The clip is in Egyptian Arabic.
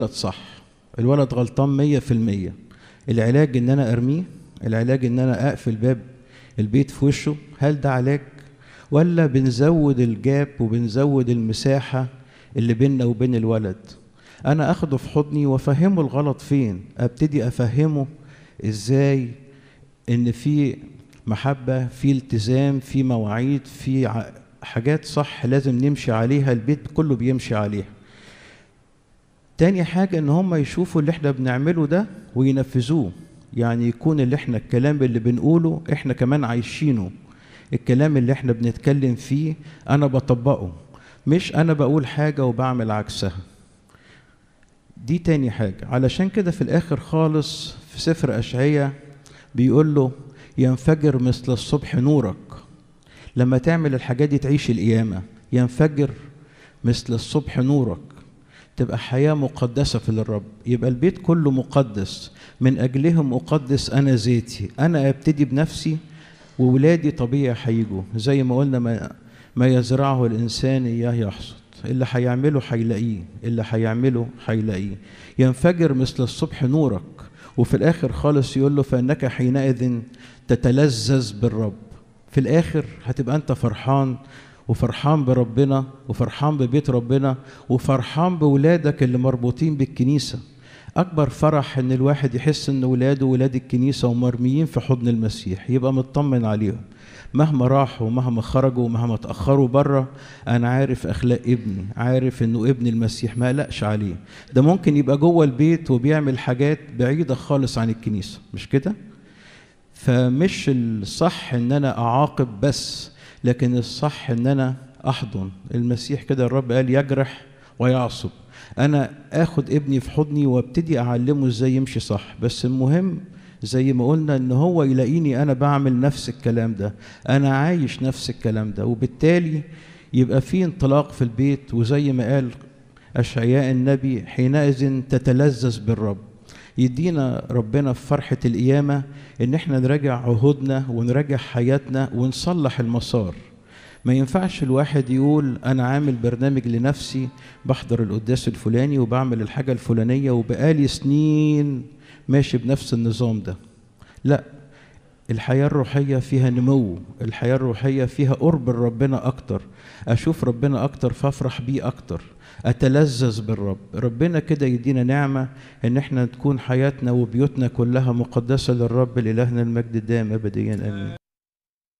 صح الولد غلطان مية في المية العلاج ان انا ارميه العلاج ان انا اقفل باب البيت في وشه هل ده علاج ولا بنزود الجاب وبنزود المساحة اللي بيننا وبين الولد انا اخده في حضني وافهمه الغلط فين ابتدي افهمه ازاي ان في محبة في التزام في مواعيد في ع- حاجات صح لازم نمشي عليها البيت كله بيمشي عليها تاني حاجة ان هم يشوفوا اللي احنا بنعمله ده وينفذوه يعني يكون اللي احنا الكلام اللي بنقوله احنا كمان عايشينه الكلام اللي احنا بنتكلم فيه انا بطبقه مش انا بقول حاجة وبعمل عكسها دي تاني حاجة علشان كده في الاخر خالص في سفر اشعية بيقول له ينفجر مثل الصبح نورك لما تعمل الحاجات دي تعيش القيامة ينفجر مثل الصبح نورك تبقى حياة مقدسة في الرب يبقى البيت كله مقدس من أجلهم أقدس أنا ذاتي أنا أبتدي بنفسي وولادي طبيعي هيجوا زي ما قلنا ما, ما يزرعه الإنسان إياه يحصد اللي هيعمله هيلاقيه اللي هيعمله هيلاقيه ينفجر مثل الصبح نورك وفي الآخر خالص يقول له فإنك حينئذ تتلذذ بالرب في الآخر هتبقى أنت فرحان وفرحان بربنا وفرحان ببيت ربنا وفرحان بولادك اللي مربوطين بالكنيسة أكبر فرح إن الواحد يحس إن ولاده ولاد الكنيسة ومرميين في حضن المسيح يبقى مطمن عليهم مهما راحوا ومهما خرجوا ومهما اتأخروا بره أنا عارف أخلاق ابني عارف إنه ابن المسيح ما قلقش عليه ده ممكن يبقى جوه البيت وبيعمل حاجات بعيدة خالص عن الكنيسة مش كده؟ فمش الصح إن أنا أعاقب بس لكن الصح ان انا احضن المسيح كده الرب قال يجرح ويعصب انا اخد ابني في حضني وابتدي اعلمه ازاي يمشي صح بس المهم زي ما قلنا ان هو يلاقيني انا بعمل نفس الكلام ده انا عايش نفس الكلام ده وبالتالي يبقى في انطلاق في البيت وزي ما قال اشعياء النبي حينئذ تتلذذ بالرب يدينا ربنا في فرحة القيامة إن إحنا نراجع عهودنا ونراجع حياتنا ونصلح المسار ما ينفعش الواحد يقول أنا عامل برنامج لنفسي بحضر القداس الفلاني وبعمل الحاجة الفلانية وبقالي سنين ماشي بنفس النظام ده لا الحياة الروحية فيها نمو الحياة الروحية فيها قرب ربنا أكتر أشوف ربنا أكتر فأفرح بيه أكتر أتلذذ بالرب ربنا كده يدينا نعمة إن احنا تكون حياتنا وبيوتنا كلها مقدسة للرب لإلهنا المجد الدائم أبديا آمين